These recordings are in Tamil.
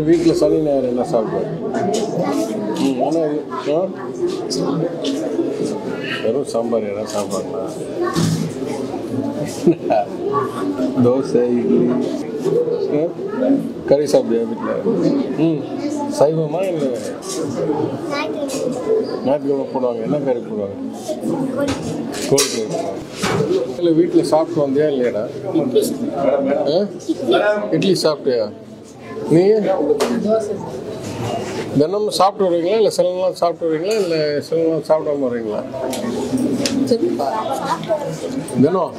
வீட்டில் சனி ஞாயிறு என்ன சாப்பிடுவாங்க ம் ஆனால் இது ஆ? வெறும் சாம்பார் எல்லாம் சாப்பிட்றாங்களா தோசை இட்லி ஆ? கறி சாப்பிடுயா வீட்டில் ம் சைவமா இல்லை ஞாயிற்றுக்கிழமை போடுவாங்க என்ன கறி போடுவாங்க கோழி கறி போடுவாங்க இல்லை வீட்டில் சாப்பிட்டு வந்தியா இல்லையாடா ஆ? இட்லி சாப்பிட்டியா நீ தினமும் சாப்பிட்டு வருவீங்களா இல்லை சில நாள் சாப்பிட்டு வருவீங்களா இல்லை சில நாள் சாப்பிடாம வருவீங்களா தினம்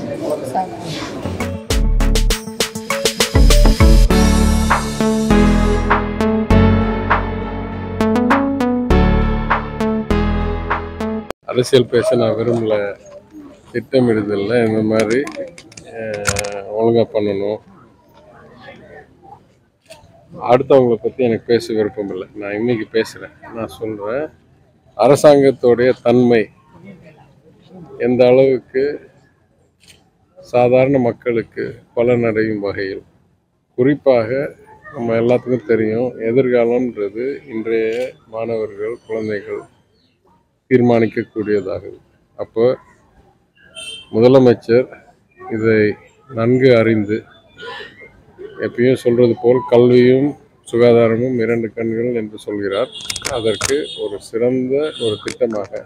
அரசியல் பேச நான் விரும்பல திட்டமிடுதல்ல இந்த மாதிரி ஒழுங்காக பண்ணணும் அடுத்தவங்களை பற்றி எனக்கு பேச விருப்பம் இல்லை நான் இன்னைக்கு பேசுகிறேன் நான் சொல்கிறேன் அரசாங்கத்தோடைய தன்மை எந்த அளவுக்கு சாதாரண மக்களுக்கு பலனடையும் வகையில் குறிப்பாக நம்ம எல்லாத்துக்கும் தெரியும் எதிர்காலம்ன்றது இன்றைய மாணவர்கள் குழந்தைகள் தீர்மானிக்கக்கூடியதாகும் அப்போ முதலமைச்சர் இதை நன்கு அறிந்து எப்பயும் சொல்றது போல் கல்வியும் சுகாதாரமும் இரண்டு கண்கள் என்று சொல்கிறார் அதற்கு ஒரு சிறந்த ஒரு திட்டமாக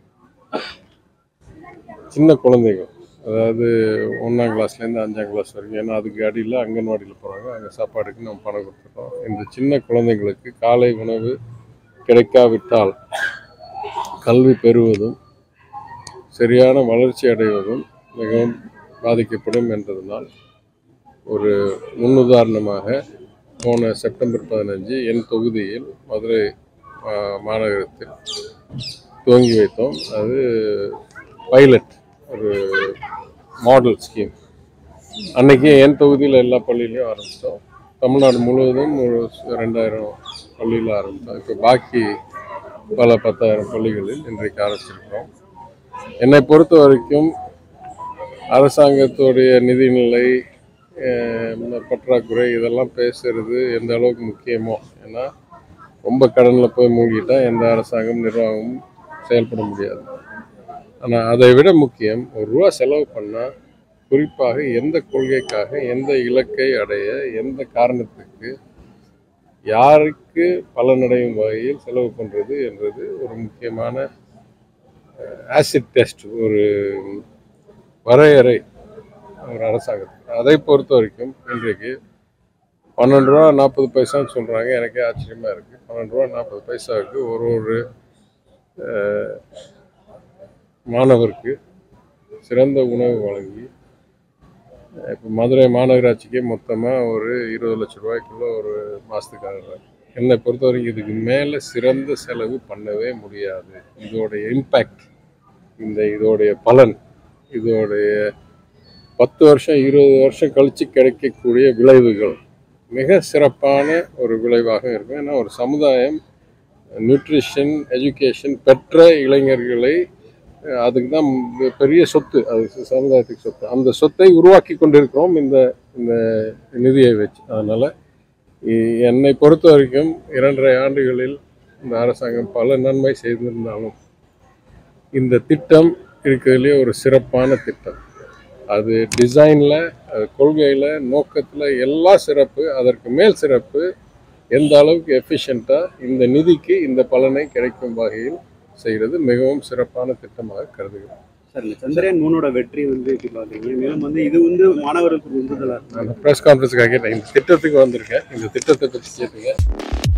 சின்ன குழந்தைகள் அதாவது ஒன்றாம் கிளாஸ்லேருந்து அஞ்சாம் கிளாஸ் வரைக்கும் ஏன்னா அதுக்கு அடியில் அங்கன்வாடியில் போகிறாங்க அங்கே சாப்பாடுக்கு நம்ம பணம் கொடுத்துட்டோம் இந்த சின்ன குழந்தைங்களுக்கு காலை உணவு கிடைக்காவிட்டால் கல்வி பெறுவதும் சரியான வளர்ச்சி அடைவதும் மிகவும் பாதிக்கப்படும் என்றதனால் ஒரு முன்னுதாரணமாக போன செப்டம்பர் பதினஞ்சு என் தொகுதியில் மதுரை ஆ, மாநகரத்தில் துவங்கி வைத்தோம் அது பைலட் ஒரு மாடல் ஸ்கீம் அன்னைக்கு என் தொகுதியில் எல்லா பள்ளியிலையும் ஆரம்பித்தோம் தமிழ்நாடு முழுவதும் ஒரு ரெண்டாயிரம் பள்ளியில் ஆரம்பித்தோம் இப்போ பாக்கி பல பத்தாயிரம் பள்ளிகளில் இன்றைக்கு ஆரம்பிச்சிருக்கிறோம் என்னை பொறுத்த வரைக்கும் அரசாங்கத்துடைய நிதிநிலை அஹ், இந்த பற்றாக்குறை இதெல்லாம் பேசுறது எந்த அளவுக்கு முக்கியமோ ஏன்னா ரொம்ப கடனில் போய் மூழ்கிட்டா எந்த அரசாங்கம் நிர்வாகமும் செயல்பட முடியாது ஆனால் அதை விட முக்கியம் ஒரு ரூபா செலவு பண்ணால் குறிப்பாக எந்த கொள்கைக்காக எந்த இலக்கை அடைய எந்த காரணத்துக்கு யாருக்கு பலனடையும் வகையில் செலவு பண்ணுறது என்றது ஒரு முக்கியமான ஆசிட் டெஸ்ட் ஒரு வரையறை ஒரு அரசாங்கத்துக்கு அதை பொறுத்த வரைக்கும் இன்றைக்கு பன்னெண்டு ரூபா நாற்பது பைசான்னு சொல்கிறாங்க எனக்கே ஆச்சரியமாக இருக்குது பன்னெண்டு ரூபா நாற்பது பைசாவுக்கு ஒரு ஒரு அஹ், மாணவருக்கு சிறந்த உணவு வழங்கி இப்போ மதுரை மாநகராட்சிக்கே மொத்தமாக ஒரு இருபது லட்ச ரூபாய்க்குள்ள ஒரு மாதத்துக்கு ஆகுறாங்க என்னை பொறுத்த வரைக்கும் இதுக்கு மேலே சிறந்த செலவு பண்ணவே முடியாது இதோடைய இம்பேக்ட் இந்த இதோடைய பலன் இதோடைய பத்து வருஷம் இருபது வருஷம் கழித்து கிடைக்கக்கூடிய விளைவுகள் மிக சிறப்பான ஒரு விளைவாக இருக்கும் ஏன்னா ஒரு சமுதாயம் நியூட்ரிஷன் எஜுகேஷன் பெற்ற இளைஞர்களை அஹ், அதுக்கு தான் பெரிய சொத்து அது சமுதாயத்துக்கு சொத்து அந்த சொத்தை உருவாக்கி கொண்டிருக்கிறோம் இந்த இந்த நிதியை வச்சு அதனால் என்னை பொறுத்த வரைக்கும் இரண்டரை ஆண்டுகளில் இந்த அரசாங்கம் பல நன்மை செய்திருந்தாலும் இந்த திட்டம் இருக்கிறதுலே ஒரு சிறப்பான திட்டம் அது டிசைனில் அது கொள்கையில் நோக்கத்தில் எல்லா சிறப்பு அதற்கு மேல் சிறப்பு எந்த அளவுக்கு எஃபிஷியண்ட்டாக இந்த நிதிக்கு இந்த பலனை கிடைக்கும் வகையில் செய்கிறது மிகவும் சிறப்பான திட்டமாக கருதுகிறேன் சார் இந்த சந்திரயான் மூணோட வெற்றி வந்து எப்படி பாக்குறீங்க மேலும் வந்து இது வந்து மாணவர்களுக்கு உந்துதலா இருக்கு நான் ப்ரெஸ் கான்ஃபரன்ஸுக்காக கேட்டேன் இந்த திட்டத்துக்கு வந்திருக்கேன் இந்த திட்டத்தை பற்றி கேட்டுங்க